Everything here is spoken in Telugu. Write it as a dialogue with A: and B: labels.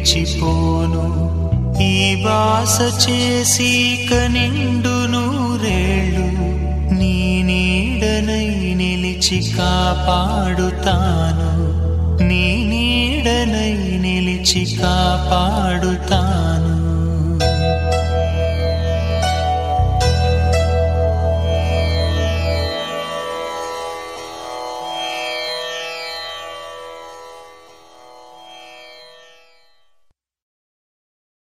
A: విడిచిపోను ఈ వాస చేసి కనిండు నూరేళ్ళు నీ నీడనై నిలిచి కాపాడుతాను నీ నీడనై నిలిచి కాపాడుతాను